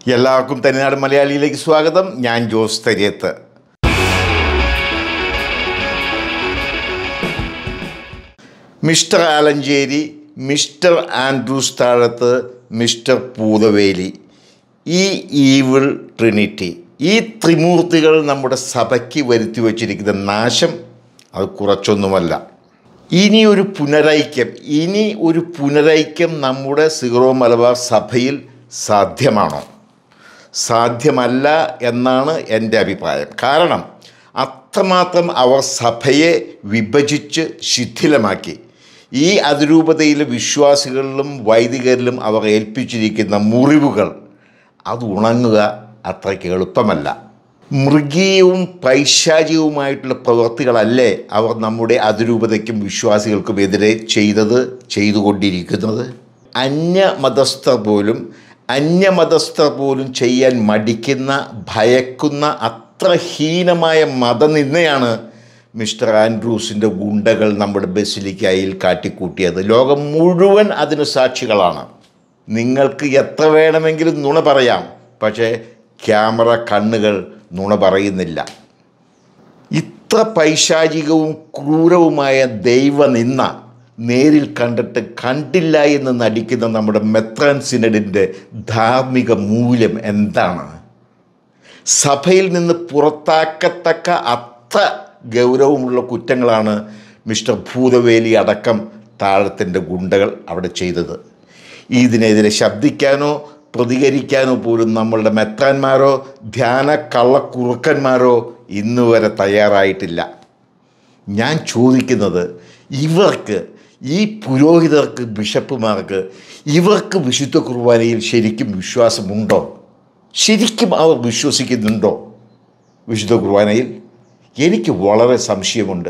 എല്ലാവർക്കും തനിനാട് മലയാളിയിലേക്ക് സ്വാഗതം ഞാൻ Jose Thariyath mister Alencherry mister Andrews Thazhath mister Poothavely ഈ ഈവിൾ ട്രിനിറ്റി ഈ ത്രിമൂർത്തികൾ നമ്മുടെ സഭയ്ക്ക് വരുത്തി വച്ചിരിക്കുന്ന നാശം അത് കുറച്ചൊന്നുമല്ല ഇനി ഒരു പുനരൈക്യം ഇനി ഒരു പുനരൈക്യം നമ്മുടെ സിറോ മലബാർ സഭയിൽ സാധ്യമാണോ സാധ്യമല്ല എന്നാണ് എൻ്റെ അഭിപ്രായം കാരണം അത്രമാത്രം അവർ സഭയെ വിഭജിച്ച് ശിഥിലമാക്കി ഈ അതിരൂപതയിലെ വിശ്വാസികളിലും വൈദികരിലും അവർ ഏൽപ്പിച്ചിരിക്കുന്ന മുറിവുകൾ അത് ഉണങ്ങുക അത്രയ്ക്ക് എളുപ്പമല്ല മൃഗീയവും പൈശാചികവുമായിട്ടുള്ള പ്രവൃത്തികളല്ലേ അവർ നമ്മുടെ അതിരൂപതയ്ക്കും വിശ്വാസികൾക്കും എതിരെ ചെയ്തത് ചെയ്തുകൊണ്ടിരിക്കുന്നത് അന്യമതസ്ഥർ പോലും അന്യമതസ്ഥർ പോലും ചെയ്യാൻ മടിക്കുന്ന ഭയക്കുന്ന അത്ര ഹീനമായ മതനിന്ദയാണ് മിസ്റ്റർ ആൻഡ്രൂസിൻ്റെ ഗുണ്ടകൾ നമ്മുടെ ബസിലിക്കായിൽ കാട്ടിക്കൂട്ടിയത് ലോകം മുഴുവൻ അതിന് സാക്ഷികളാണ് നിങ്ങൾക്ക് എത്ര വേണമെങ്കിലും നുണ പറയാം പക്ഷേ ക്യാമറ കണ്ണുകൾ നുണ പറയുന്നില്ല ഇത്ര പൈശാചികവും ക്രൂരവുമായ ദൈവനിന്ന നേരിൽ കണ്ടിട്ട് കണ്ടില്ല എന്ന് നടിക്കുന്ന നമ്മുടെ മെത്രാൻ സിനഡിൻ്റെ ധാർമ്മിക മൂല്യം എന്താണ് സഭയിൽ നിന്ന് പുറത്താക്കത്തക്ക അത്ര ഗൗരവമുള്ള കുറ്റങ്ങളാണ് മിസ്റ്റർ ഭൂതവേലി അടക്കം താഴത്തിൻ്റെ ഗുണ്ടകൾ അവിടെ ചെയ്തത് ഇതിനെതിരെ ശബ്ദിക്കാനോ പ്രതികരിക്കാനോ പോലും നമ്മളുടെ മെത്രാന്മാരോ ധ്യാന കള്ളക്കുറുക്കന്മാരോ ഇന്ന് വരെ തയ്യാറായിട്ടില്ല ഞാൻ ചോദിക്കുന്നത് ഇവർക്ക് ഈ പുരോഹിതർക്ക് ബിഷപ്പുമാർക്ക് ഇവർക്ക് വിശുദ്ധ കുർബാനയിൽ ശരിക്കും വിശ്വാസമുണ്ടോ ശരിക്കും അവർ വിശ്വസിക്കുന്നുണ്ടോ വിശുദ്ധ കുർബാനയിൽ എനിക്ക് വളരെ സംശയമുണ്ട്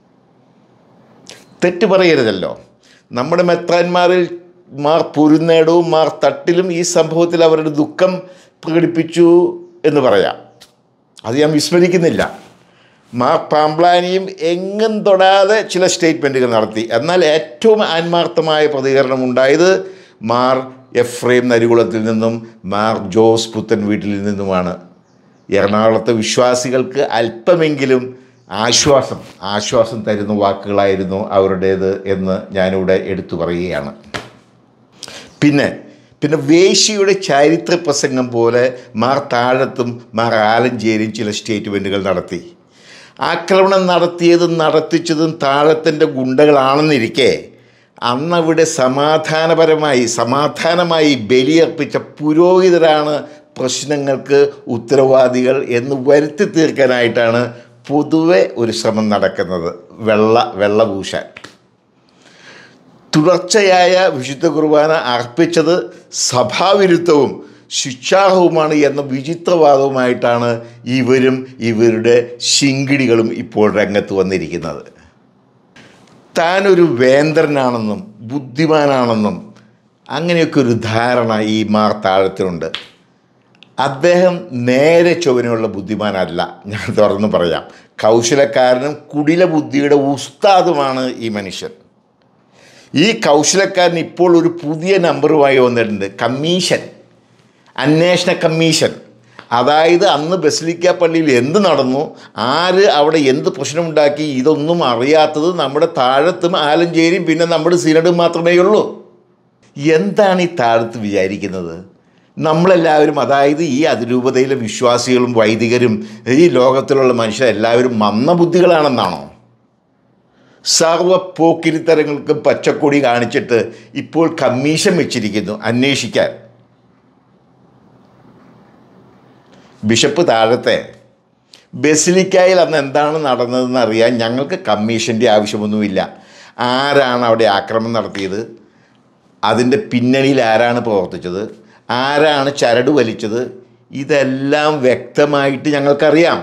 തെറ്റ് പറയരുതല്ലോ നമ്മുടെ മെത്രാന്മാരിൽ മാർ പൊരുന്നേടവും മാർ തട്ടിലും ഈ സംഭവത്തിൽ അവരുടെ ദുഃഖം പ്രകടിപ്പിച്ചു എന്ന് പറയാം അത് ഞാൻ വിസ്മരിക്കുന്നില്ല മാർ പാംപ്ലാനിയും എങ്ങും തൊടാതെ ചില സ്റ്റേറ്റ്മെൻറ്റുകൾ നടത്തി എന്നാൽ ഏറ്റവും ആത്മാർത്ഥമായ പ്രതികരണം ഉണ്ടായത് മാർ എഫ്രേം നരികുളത്തിൽ നിന്നും മാർ ജോസ് പുത്തൻ വീട്ടിൽ നിന്നുമാണ് എറണാകുളത്തെ വിശ്വാസികൾക്ക് അല്പമെങ്കിലും ആശ്വാസം ആശ്വാസം തരുന്ന വാക്കുകളായിരുന്നു അവരുടേത് എന്ന് ഞാനിവിടെ എടുത്തു പറയുകയാണ് പിന്നെ പിന്നെ വേശിയുടെ ചാരിത്ര പ്രസംഗം പോലെ മാർ താഴത്തും മാർ ആലഞ്ചേരിയും ചില സ്റ്റേറ്റ്മെൻറ്റുകൾ നടത്തി ആക്രമണം നടത്തിയതും നടത്തിച്ചതും താഴത്തിൻ്റെ ഗുണ്ടകളാണെന്നിരിക്കെ അന്നവിടെ സമാധാനപരമായി സമാധാനമായി ബലിയർപ്പിച്ച പുരോഹിതരാണ് പ്രശ്നങ്ങൾക്ക് ഉത്തരവാദികൾ എന്ന് വരുത്തി തീർക്കാനായിട്ടാണ് പൊതുവെ ഒരു ശ്രമം നടക്കുന്നത് വെള്ള വെള്ള പൂശാൻ തുടർച്ചയായ വിശുദ്ധ കുർബാന അർപ്പിച്ചത് സഭാവിരുദ്ധവും ശിക്ഷാർഹവുമാണ് എന്ന വിചിത്രവാദവുമായിട്ടാണ് ഇവരും ഇവരുടെ ശിങ്കിടികളും ഇപ്പോൾ രംഗത്ത് വന്നിരിക്കുന്നത് താനൊരു വേന്ദ്രനാണെന്നും ബുദ്ധിമാനാണെന്നും അങ്ങനെയൊക്കെ ഒരു ധാരണ ഈ മാർ താഴത്തിനുണ്ട് അദ്ദേഹം നേരെ ചൊവ്വനുള്ള ബുദ്ധിമാനല്ല ഞാൻ തുറന്നു പറയാം കൗശലക്കാരനും കുടില ബുദ്ധിയുടെ ഉസ്താദുമാണ് ഈ മനുഷ്യൻ ഈ കൗശലക്കാരൻ ഇപ്പോൾ ഒരു പുതിയ നമ്പറുമായി വന്നിട്ടുണ്ട് കമ്മീഷൻ അന്വേഷണ കമ്മീഷൻ അതായത് അന്ന് ബസിലിക്ക പള്ളിയിൽ എന്ത് നടന്നു ആര് അവിടെ എന്ത് പ്രശ്നമുണ്ടാക്കി ഇതൊന്നും അറിയാത്തത് നമ്മുടെ താഴത്തും ആലഞ്ചേരിയും പിന്നെ നമ്മുടെ സിനഡും മാത്രമേ ഉള്ളൂ എന്താണ് ഈ താഴത്ത് വിചാരിക്കുന്നത് നമ്മളെല്ലാവരും അതായത് ഈ അതിരൂപതയിലെ വിശ്വാസികളും വൈദികരും ഈ ലോകത്തിലുള്ള മനുഷ്യരെല്ലാവരും മന്ദബുദ്ധികളാണെന്നാണോ സർവ പോക്കിരിത്തരങ്ങൾക്കും പച്ചക്കൊടി കാണിച്ചിട്ട് ഇപ്പോൾ കമ്മീഷൻ വെച്ചിരിക്കുന്നു അന്വേഷിക്കാൻ ബിഷപ്പ് താഴത്തെ ബസിലിക്കായിൽ അന്ന് എന്താണ് നടന്നതെന്ന് അറിയാൻ ഞങ്ങൾക്ക് കമ്മീഷൻ്റെ ആവശ്യമൊന്നുമില്ല ആരാണ് അവിടെ ആക്രമണം നടത്തിയത് അതിൻ്റെ പിന്നണിയിൽ ആരാണ് പ്രവർത്തിച്ചത് ആരാണ് ചരട് വലിച്ചത് ഇതെല്ലാം വ്യക്തമായിട്ട് ഞങ്ങൾക്കറിയാം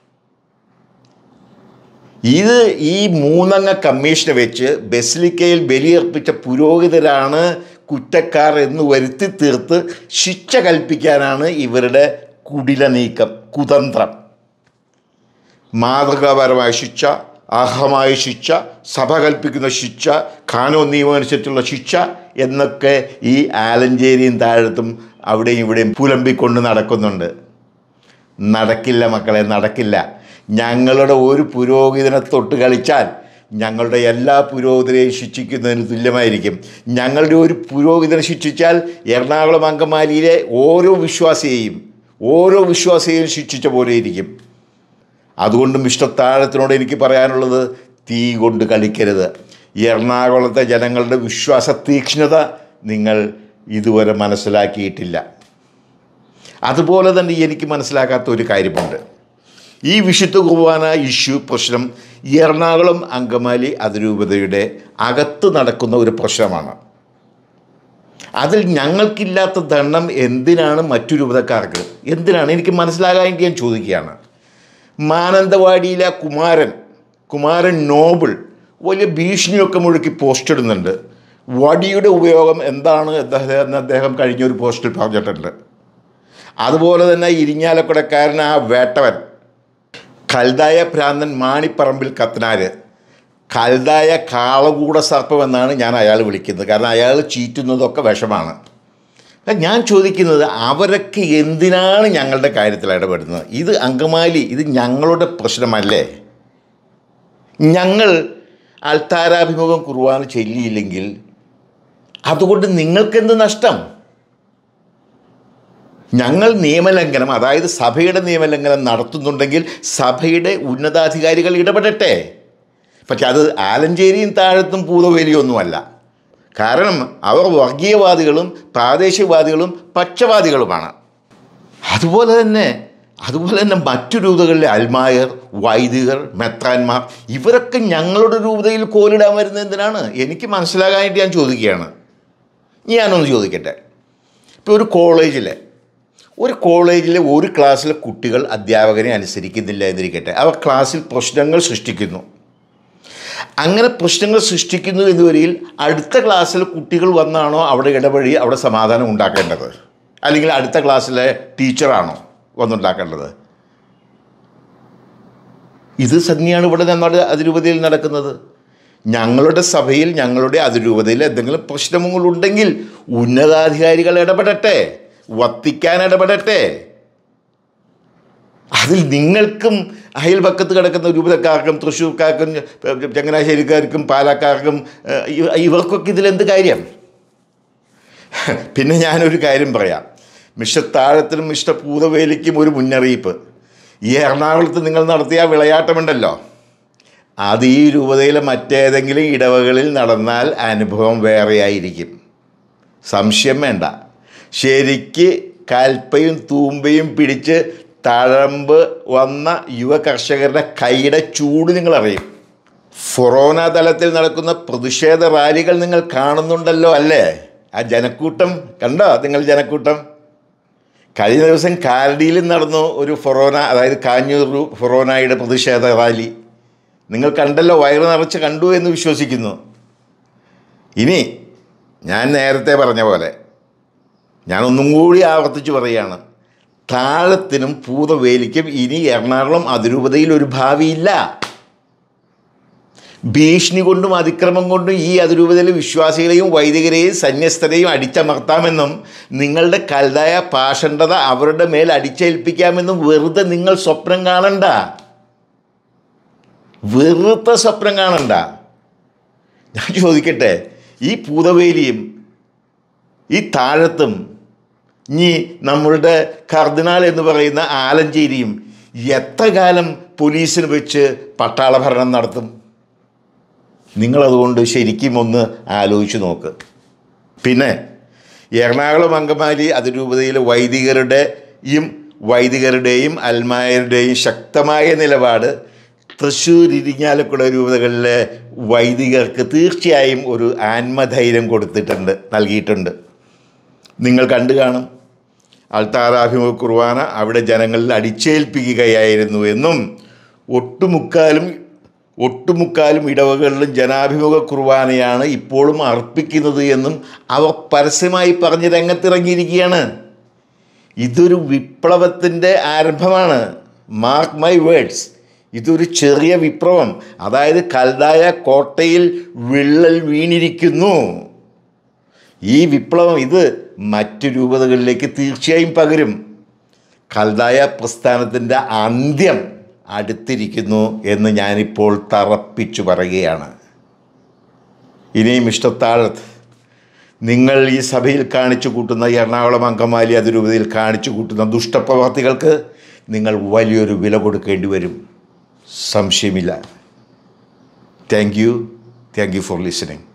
ഇത് ഈ മൂന്നംഗ കമ്മീഷനെ വെച്ച് ബസിലിക്കയിൽ ബലിയർപ്പിച്ച പുരോഹിതരാണ് കുറ്റക്കാർ എന്ന് വരുത്തി തീർത്ത് ശിക്ഷ കൽപ്പിക്കാനാണ് ഇവരുടെ കുടില നീക്കം കുതന്ത്രം മാതൃകാപരമായ ശിക്ഷ അർഹമായ ശിക്ഷ സഭ കൽപ്പിക്കുന്ന ശിക്ഷ കാനോ നിയമം അനുസരിച്ചുള്ള ശിക്ഷ എന്നൊക്കെ ഈ ആലഞ്ചേരിയും താഴത്തും അവിടെയും ഇവിടെയും പുലമ്പിക്കൊണ്ട് നടക്കുന്നുണ്ട് നടക്കില്ല മക്കളെ നടക്കില്ല ഞങ്ങളുടെ ഒരു പുരോഹിതനെ തൊട്ട് കളിച്ചാൽ ഞങ്ങളുടെ എല്ലാ പുരോഹിതരെയും ശിക്ഷിക്കുന്നതിന് തുല്യമായിരിക്കും ഞങ്ങളുടെ ഒരു പുരോഹിതനെ ശിക്ഷിച്ചാൽ എറണാകുളം അങ്കമാലിയിലെ ഓരോ വിശ്വാസിയെയും ഓരോ വിശ്വാസിയെയും ശിക്ഷിച്ച പോലെ ഇരിക്കും അതുകൊണ്ട് മിസ്റ്റർ താഴത്തിനോട് എനിക്ക് പറയാനുള്ളത് തീ കൊണ്ട് കളിക്കരുത് എറണാകുളത്തെ ജനങ്ങളുടെ വിശ്വാസ തീക്ഷ്ണത നിങ്ങൾ ഇതുവരെ മനസ്സിലാക്കിയിട്ടില്ല അതുപോലെ തന്നെ എനിക്ക് മനസ്സിലാക്കാത്ത ഒരു കാര്യമുണ്ട് ഈ വിശുദ്ധ കുർബാന ഇഷ്യൂ പ്രശ്നം എറണാകുളം അങ്കമാലി അതിരൂപതയുടെ അകത്ത് നടക്കുന്ന ഒരു പ്രശ്നമാണ് അതിൽ ഞങ്ങൾക്കില്ലാത്ത ദണ്ണം എന്തിനാണ് മറ്റു രൂപതക്കാർക്ക് എന്തിനാണ് എനിക്ക് മനസ്സിലാകാൻ ഞാൻ ചോദിക്കുകയാണ് മാനന്തവാടിയിലെ കുമാരൻ കുമാരൻ നോബിൾ വലിയ ഭീഷണിയൊക്കെ മുഴുക്കി പോസ്റ്റ് ഇടുന്നുണ്ട് വടിയുടെ ഉപയോഗം എന്താണ് അദ്ദേഹം എന്ന് അദ്ദേഹം കഴിഞ്ഞൊരു പോസ്റ്റിൽ പറഞ്ഞിട്ടുണ്ട് അതുപോലെ തന്നെ ഇരിങ്ങാലക്കുടക്കാരൻ ആ വേട്ടവൻ കൽതായ ഭ്രാന്തൻ മാണിപ്പറമ്പിൽ കത്തനാര് കൽതായ കാളകൂട സർപ്പം എന്നാണ് ഞാൻ അയാൾ വിളിക്കുന്നത് കാരണം അയാൾ ചീറ്റുന്നതൊക്കെ വിഷമാണ് അപ്പം ഞാൻ ചോദിക്കുന്നത് അവരൊക്കെ എന്തിനാണ് ഞങ്ങളുടെ കാര്യത്തിൽ ഇടപെടുന്നത് ഇത് അങ്കമാലി ഇത് ഞങ്ങളുടെ പ്രശ്നമല്ലേ ഞങ്ങൾ അൾത്താരാഭിമുഖം കുർബാന ചൊല്ലിയില്ലെങ്കിൽ അതുകൊണ്ട് നിങ്ങൾക്കെന്ത് നഷ്ടം ഞങ്ങൾ നിയമലംഘനം അതായത് സഭയുടെ നിയമലംഘനം നടത്തുന്നുണ്ടെങ്കിൽ സഭയുടെ ഉന്നതാധികാരികൾ ഇടപെടട്ടെ പക്ഷെ അത് ആലഞ്ചേരിയും താഴത്തും പൂതവേലിയൊന്നുമല്ല കാരണം അവർ വർഗീയവാദികളും പ്രാദേശികവാദികളും പക്ഷപാതികളുമാണ് അതുപോലെ തന്നെ അതുപോലെ തന്നെ മറ്റു രൂപതകളിലെ അൽമായർ വൈദികർ മെത്രാന്മാർ ഇവരൊക്കെ ഞങ്ങളുടെ രൂപതയിൽ കോലിടാൻ വരുന്നത് എന്തിനാണ് എനിക്ക് മനസ്സിലാകാനായിട്ട് ഞാൻ ചോദിക്കുകയാണ് ഞാനൊന്ന് ചോദിക്കട്ടെ ഇപ്പോൾ ഒരു കോളേജിലെ ഒരു കോളേജിലെ ഒരു ക്ലാസ്സിലെ കുട്ടികൾ അധ്യാപകനെ അനുസരിക്കുന്നില്ല എന്നിരിക്കട്ടെ അവർ ക്ലാസ്സിൽ പ്രശ്നങ്ങൾ സൃഷ്ടിക്കുന്നു അങ്ങനെ പ്രശ്നങ്ങൾ സൃഷ്ടിക്കുന്നു എന്ന് വരിയിൽ അടുത്ത ക്ലാസ്സിൽ കുട്ടികൾ വന്നാണോ അവിടെ ഇടപഴകി അവിടെ സമാധാനം ഉണ്ടാക്കേണ്ടത് അല്ലെങ്കിൽ അടുത്ത ക്ലാസ്സിലെ ടീച്ചറാണോ വന്നുണ്ടാക്കേണ്ടത് ഇത് തന്നെയാണ് ഇവിടെ നമ്മുടെ അതിരൂപതയിൽ നടക്കുന്നത് ഞങ്ങളുടെ സഭയിൽ ഞങ്ങളുടെ അതിരൂപതയിൽ എന്തെങ്കിലും പ്രശ്നങ്ങളുണ്ടെങ്കിൽ ഉന്നതാധികാരികൾ ഇടപെടട്ടെ വത്തിക്കാൻ ഇടപെടട്ടെ അതിൽ നിങ്ങൾക്കും അയൽപക്കത്ത് കിടക്കുന്ന രൂപതക്കാർക്കും തൃശ്ശൂർക്കാർക്കും ചങ്ങനാശ്ശേരിക്കാർക്കും പാലക്കാർക്കും ഏഹ്, ഇവ- ഇവർക്കൊക്കെ ഇതിലെന്ത് കാര്യം പിന്നെ ഞാനൊരു കാര്യം പറയാം മിസ്റ്റർ താഴത്തിനും മിസ്റ്റർ പൂതവേലിക്കും ഒരു മുന്നറിയിപ്പ് ഈ എറണാകുളത്ത് നിങ്ങൾ നടത്തിയ ആ വിളയാട്ടമുണ്ടല്ലോ അത് ഈ രൂപതയിലെ മറ്റേതെങ്കിലും ഇടവകളിൽ നടന്നാൽ അനുഭവം വേറെയായിരിക്കും സംശയം വേണ്ട ശരിക്ക് കൽപ്പയും തൂമ്പയും പിടിച്ച് തഴമ്പ് വന്ന യുവ കർഷകരുടെ കൈയുടെ ചൂട് നിങ്ങൾ അറിയും ഫൊറോന തലത്തിൽ നടക്കുന്ന പ്രതിഷേധ റാലികൾ നിങ്ങൾ കാണുന്നുണ്ടല്ലോ അല്ലേ ആ ജനക്കൂട്ടം കണ്ടോ നിങ്ങൾ ജനക്കൂട്ടം കഴിഞ്ഞ ദിവസം കാലടിയിൽ നടന്നു ഒരു ഫൊറോന അതായത് കാഞ്ഞൂർ ഫൊറോനയുടെ പ്രതിഷേധ റാലി നിങ്ങൾ കണ്ടല്ലോ വയറ് നിറച്ച് കണ്ടു എന്ന് വിശ്വസിക്കുന്നു ഇനി ഞാൻ നേരത്തെ പറഞ്ഞ പോലെ ഞാൻ ഒന്നും കൂടി ആവർത്തിച്ച് പറയുകയാണ് താഴത്തിനും പൂതവേലിക്കും ഇനി എറണാകുളം അതിരൂപതയിൽ ഒരു ഭാവിയില്ല ഭീഷണി കൊണ്ടും അതിക്രമം കൊണ്ടും ഈ അതിരൂപതയിലെ വിശ്വാസികളെയും വൈദികരെയും സന്യസ്തരെയും അടിച്ചമർത്താമെന്നും നിങ്ങളുടെ കൽതായ പാഷണ്ഡത അവരുടെ മേൽ അടിച്ചേൽപ്പിക്കാമെന്നും വെറുതെ നിങ്ങൾ സ്വപ്നം കാണണ്ട വെറുതെ സ്വപ്നം കാണണ്ട ഞാൻ ചോദിക്കട്ടെ ഈ പൂതവേലിയും ഈ താഴത്തും ഇനി നമ്മളുടെ കർദിനാൾ എന്ന് പറയുന്ന ആലഞ്ചേരിയും എത്ര കാലം പോലീസിന് വെച്ച് പട്ടാള ഭരണം നടത്തും നിങ്ങളതുകൊണ്ട് ശരിക്കും ഒന്ന് ആലോചിച്ച് നോക്ക് പിന്നെ എറണാകുളം അങ്കമാലി അതിരൂപതയിലെ വൈദികരുടെയും വൈദികരുടെയും അൽമായരുടെയും ശക്തമായ നിലപാട് തൃശ്ശൂർ ഇരിങ്ങാലക്കുട രൂപതകളിലെ വൈദികർക്ക് തീർച്ചയായും ഒരു ആത്മധൈര്യം കൊടുത്തിട്ടുണ്ട് നൽകിയിട്ടുണ്ട് നിങ്ങൾ കണ്ടു കാണും അൾത്താറാഭിമുഖ കുർബാന അവിടെ ജനങ്ങളിൽ അടിച്ചേൽപ്പിക്കുകയായിരുന്നു എന്നും ഒട്ടുമുക്കാലും ഒട്ടുമുക്കാലും ഇടവകളിലും ജനാഭിമുഖ കുർബാനയാണ് ഇപ്പോഴും അർപ്പിക്കുന്നത് എന്നും അവർ പരസ്യമായി പറഞ്ഞ് രംഗത്തിറങ്ങിയിരിക്കുകയാണ് ഇതൊരു വിപ്ലവത്തിൻ്റെ ആരംഭമാണ് മാർക്ക് മൈ വേർഡ്സ് ഇതൊരു ചെറിയ വിപ്ലവം അതായത് കൽതായ കോട്ടയിൽ വിള്ളൽ വീണിരിക്കുന്നു ഈ വിപ്ലവം ഇത് മറ്റു രൂപതകളിലേക്ക് തീർച്ചയായും പകരും കൽതായ പ്രസ്ഥാനത്തിൻ്റെ അന്ത്യം അടുത്തിരിക്കുന്നു എന്ന് ഞാനിപ്പോൾ തറപ്പിച്ചു പറയുകയാണ് ഇനിയും ഇഷ്ടത്താഴത്ത് നിങ്ങൾ ഈ സഭയിൽ കാണിച്ചു കൂട്ടുന്ന ഈ എറണാകുളം അങ്കമാലി അതിരൂപതയിൽ കാണിച്ചു കൂട്ടുന്ന ദുഷ്ടപ്രവർത്തികൾക്ക് നിങ്ങൾ വലിയൊരു വില കൊടുക്കേണ്ടി വരും സംശയമില്ല thank you thank you for listening